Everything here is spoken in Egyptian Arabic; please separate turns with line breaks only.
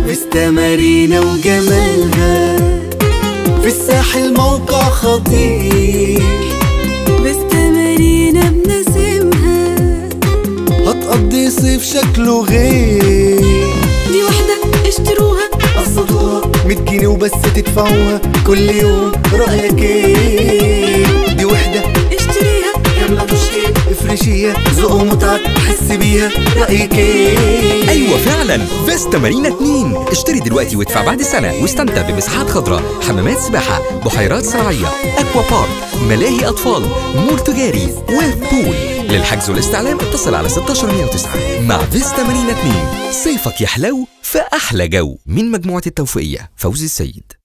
فيستا مارينا وجمالها في الساحل موقع خطير
فيستا مارينا بنسمها
هتقضي صيف شكله غير
دي واحدة اشتروها
قسطوها 100 جنيه وبس تدفعوها كل يوم رأيك ايه دي وحدة
اشتريها
يلا تشتري افرشيها ذوق ومتعة حس بيها رأيك ايه
ايوه فعلا فيستا مارينا 2 اشتري دلوقتي وادفع بعد سنه واستمتع بمساحات خضراء حمامات سباحه بحيرات صناعيه اكوا بارك ملاهي اطفال مول تجاري وبول للحجز والاستعلام اتصل على 16109 مع فيستا مارينا 2 صيفك يحلو في احلى جو من مجموعه التوفيقيه فوزي السيد